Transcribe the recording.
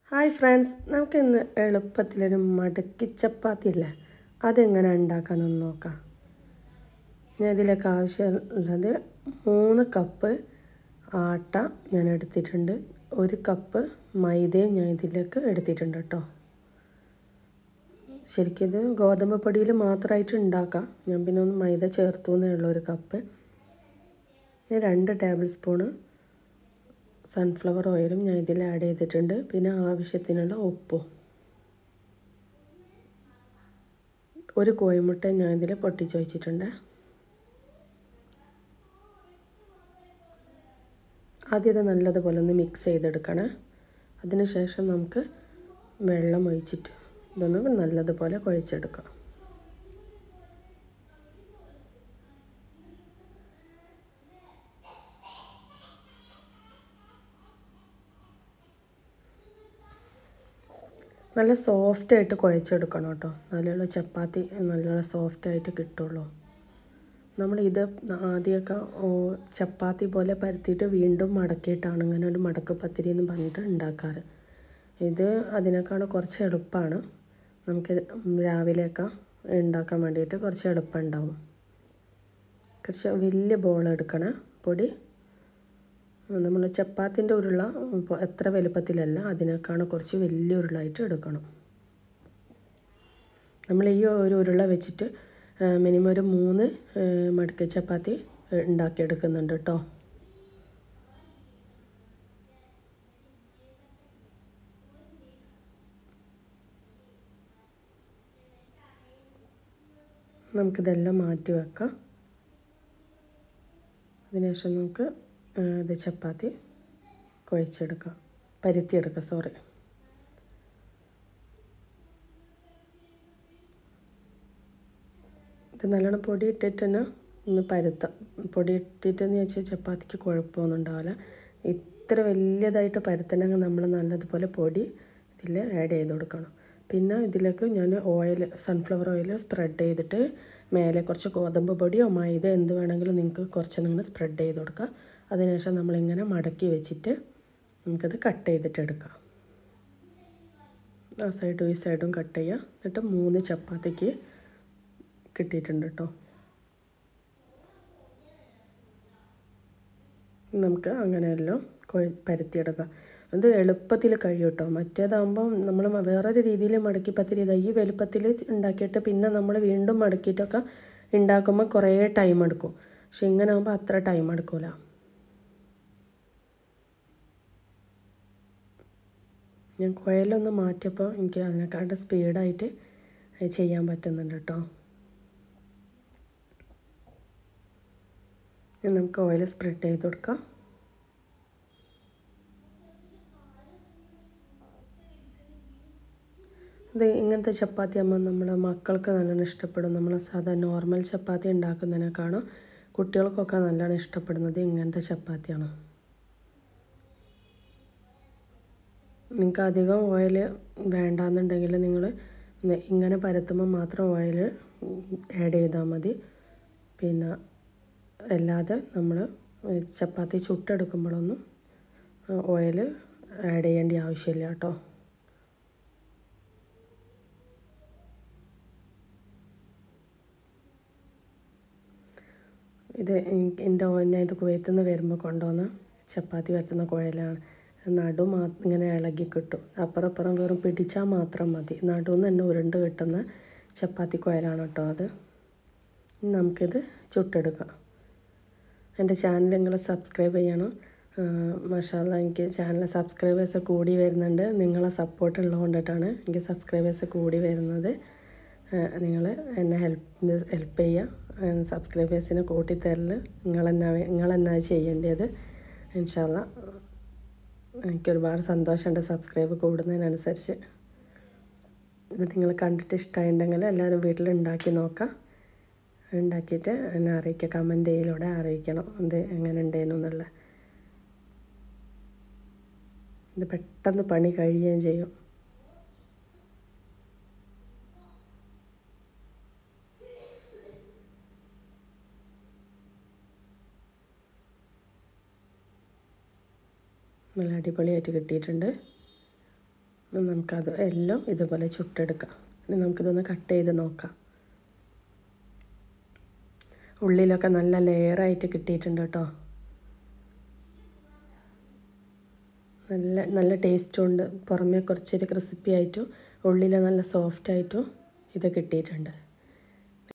hi friends നമുക്ക് ഇന്ന് എളുപ്പത്തിലൊരു മടക്കി ചപ്പാത്തി ഇല്ലേ അതെങ്ങനെ ഉണ്ടാക്കാമെന്ന് നോക്കാം ഞാൻ ഇതിലേക്ക് ആവശ്യമുള്ളത് മൂന്ന് കപ്പ് ആട്ട ഞാൻ എടുത്തിട്ടുണ്ട് ഒരു കപ്പ് മൈദയും ഞാൻ ഇതിലേക്ക് എടുത്തിട്ടുണ്ട് കേട്ടോ ശരിക്കും ഇത് ഗോതമ്പ് പൊടിയിൽ മാത്രമായിട്ട് ഉണ്ടാക്കാം ഞാൻ പിന്നെ ഒന്ന് മൈദ ചേർത്തു എന്നേ ഉള്ളൂ ഒരു കപ്പ് രണ്ട് ടേബിൾ സ്പൂണ് സൺഫ്ലവർ ഓയിലും ഞാൻ ഇതിൽ ആഡ് ചെയ്തിട്ടുണ്ട് പിന്നെ ആവശ്യത്തിനുള്ള ഉപ്പും ഒരു കോഴിമുട്ട ഞാൻ ഇതിൽ പൊട്ടിച്ച് വെച്ചിട്ടുണ്ട് ആദ്യം ഇത് നല്ലതുപോലെ ഒന്ന് മിക്സ് ചെയ്തെടുക്കണം അതിനുശേഷം നമുക്ക് വെള്ളം ഒഴിച്ചിട്ട് ഇതൊന്ന് നല്ലതുപോലെ കുഴച്ചെടുക്കാം നല്ല സോഫ്റ്റായിട്ട് കുഴച്ചെടുക്കണം കേട്ടോ നല്ലുള്ള ചപ്പാത്തി നല്ല സോഫ്റ്റായിട്ട് കിട്ടുള്ളൂ നമ്മൾ ഇത് ആദ്യമൊക്കെ ചപ്പാത്തി പോലെ പരത്തിയിട്ട് വീണ്ടും മടക്കിയിട്ടാണ് ഇങ്ങനെ ഒരു മടക്ക് പത്തിരി എന്ന് പറഞ്ഞിട്ട് ഉണ്ടാക്കാറ് ഇത് അതിനേക്കാൾ കുറച്ച് എളുപ്പമാണ് നമുക്ക് രാവിലെയൊക്കെ ഉണ്ടാക്കാൻ വേണ്ടിയിട്ട് കുറച്ച് എളുപ്പം ഉണ്ടാവും കുറച്ച് വലിയ ബോൾ എടുക്കണം പൊടി നമ്മൾ ചപ്പാത്തിൻ്റെ ഉരുള എത്ര വലുപ്പത്തിലല്ല അതിനേക്കാണ് കുറച്ച് വലിയ ഉരുളായിട്ട് എടുക്കണം നമ്മൾ ഈ ഒരു ഉരുള വെച്ചിട്ട് മിനിമം ഒരു മൂന്ന് മടക്ക ചപ്പാത്തി ഉണ്ടാക്കിയെടുക്കുന്നുണ്ട് കേട്ടോ നമുക്കിതെല്ലാം മാറ്റി വെക്കാം അതിനുശേഷം നമുക്ക് ഇത് ചപ്പാത്തി കുഴച്ചെടുക്കാം പരുത്തിയെടുക്കാം സോറി ഇത് നല്ലോണം പൊടി ഇട്ടിട്ട് തന്നെ ഒന്ന് പരുത്താം പൊടി ഇട്ടിട്ടെന്ന് വെച്ചാൽ ചപ്പാത്തിക്ക് കുഴപ്പമൊന്നും ഉണ്ടാവില്ല ഇത്ര വലിയതായിട്ട് പരത്തണമെങ്കിൽ നമ്മൾ നല്ലതുപോലെ പൊടി ഇതിൽ ആഡ് ചെയ്ത് കൊടുക്കണം പിന്നെ ഇതിലേക്ക് ഞാൻ ഓയിൽ സൺഫ്ലവർ ഓയിൽ സ്പ്രെഡ് ചെയ്തിട്ട് മേലെ കുറച്ച് ഗോതമ്പ് പൊടിയോ മൈദ എന്ത് വേണമെങ്കിലും നിങ്ങൾക്ക് കുറച്ചൊന്നിങ്ങനെ സ്പ്രെഡ് ചെയ്ത് കൊടുക്കാം അതിനുശേഷം നമ്മളിങ്ങനെ മടക്കി വെച്ചിട്ട് നമുക്കത് കട്ട് ചെയ്തിട്ട് എടുക്കാം ആ സൈഡും ഈ സൈഡും കട്ട് ചെയ്യുക എന്നിട്ട് മൂന്ന് ചപ്പാത്തിക്ക് കിട്ടിയിട്ടുണ്ട് കേട്ടോ നമുക്ക് അങ്ങനെയെല്ലാം കൊഴി പരത്തിയെടുക്കാം അത് എളുപ്പത്തിൽ കഴിയും കേട്ടോ മറ്റേതാകുമ്പം നമ്മൾ വേറൊരു രീതിയിൽ മടക്കി പത്തിരി ഇതാ ഈ വലുപ്പത്തിൽ ഉണ്ടാക്കിയിട്ട് പിന്നെ നമ്മൾ വീണ്ടും മടക്കിയിട്ടൊക്കെ ഉണ്ടാക്കുമ്പോൾ കുറേ ടൈം എടുക്കും പക്ഷെ ഇങ്ങനെ ആകുമ്പോൾ അത്ര ടൈം എടുക്കില്ല ഞാൻ കുഴലൊന്ന് മാറ്റിയപ്പോൾ എനിക്ക് അതിനെക്കാട്ട് സ്പീഡായിട്ട് ചെയ്യാൻ പറ്റുന്നുണ്ട് കേട്ടോ നമുക്ക് ഓയിൽ സ്പ്രെഡ് ചെയ്ത് കൊടുക്കാം ഇത് ഇങ്ങനത്തെ ചപ്പാത്തി ആകുമ്പോൾ നമ്മുടെ മക്കൾക്ക് നല്ലോണം ഇഷ്ടപ്പെടും നമ്മൾ സാധാ നോർമൽ ചപ്പാത്തി ഉണ്ടാക്കുന്നതിനേക്കാളും കുട്ടികൾക്കൊക്കെ നല്ലോണം ഇഷ്ടപ്പെടുന്നത് ഇങ്ങനത്തെ ചപ്പാത്തിയാണ് നിങ്ങൾക്ക് അധികം ഓയിൽ വേണ്ടാന്നുണ്ടെങ്കിൽ നിങ്ങൾ ഇങ്ങനെ പരത്തുമ്പോൾ മാത്രം ഓയിൽ ആഡ് ചെയ്താൽ മതി പിന്നെ അല്ലാതെ നമ്മൾ ചപ്പാത്തി ചുട്ടെടുക്കുമ്പോഴൊന്നും ഓയിൽ ആഡ് ചെയ്യേണ്ട ആവശ്യമില്ല കേട്ടോ ഇത് എൻ്റെ ഓന്നെ ഇത് കുവൈത്തിൽ നിന്ന് വരുമ്പോൾ കൊണ്ടുവന്ന ചപ്പാത്തി വരുത്തുന്ന കുഴലാണ് നടു മാ ഇങ്ങനെ ഇളകി കിട്ടും അപ്പുറം അപ്പുറം വെറും പിടിച്ചാൽ മാത്രം മതി നടുന്ന് തന്നെ ഉരുണ്ട് കിട്ടുന്ന ചപ്പാത്തി കുഴലാണ് കേട്ടോ അത് നമുക്കിത് ചുട്ടെടുക്കാം എൻ്റെ ചാനൽ നിങ്ങൾ സബ്സ്ക്രൈബ് ചെയ്യണം മഷാല എനിക്ക് ചാനൽ സബ്സ്ക്രൈബേഴ്സ് കൂടി വരുന്നുണ്ട് നിങ്ങളെ സപ്പോർട്ട് ഉള്ളതുകൊണ്ടിട്ടാണ് എനിക്ക് സബ്സ്ക്രൈബേഴ്സ് കൂടി വരുന്നത് നിങ്ങൾ എന്നെ ഹെൽപ്പ് ഹെൽപ്പ് ചെയ്യുക സബ്സ്ക്രൈബേഴ്സിനെ കൂട്ടിത്തരൽ നിങ്ങളെന്നാ നിങ്ങളെന്നാ ചെയ്യേണ്ടത് ഇൻഷാല്ല എനിക്ക് ഒരുപാട് സന്തോഷമുണ്ട് സബ്സ്ക്രൈബ് കൂടുന്നതിനനുസരിച്ച് ഇത് നിങ്ങൾ കണ്ടിട്ട് ഇഷ്ടമായിട്ടുണ്ടെങ്കിൽ എല്ലാവരും വീട്ടിൽ ഉണ്ടാക്കി നോക്കാം ഉണ്ടാക്കിയിട്ട് എന്നെ അറിയിക്കുക കമൻറ്റ് ചെയ്യലൂടെ അറിയിക്കണം ഇത് എങ്ങനെ ഉണ്ടേനെന്നുള്ള ഇത് പെട്ടെന്ന് പണി കഴിയുകയും ചെയ്യും നല്ല അടിപൊളിയായിട്ട് കിട്ടിയിട്ടുണ്ട് ഇനി നമുക്കത് എല്ലാം ഇതുപോലെ ചുട്ടെടുക്കാം ഇനി നമുക്കിതൊന്ന് കട്ട് ചെയ്ത് നോക്കാം ഉള്ളിലൊക്കെ നല്ല ലെയറായിട്ട് കിട്ടിയിട്ടുണ്ട് കേട്ടോ നല്ല നല്ല ടേസ്റ്റും ഉണ്ട് പുറമേ കുറച്ചൊരു ക്രിസ്പി ആയിട്ടും ഉള്ളിൽ നല്ല സോഫ്റ്റ് ആയിട്ടും ഇത് കിട്ടിയിട്ടുണ്ട്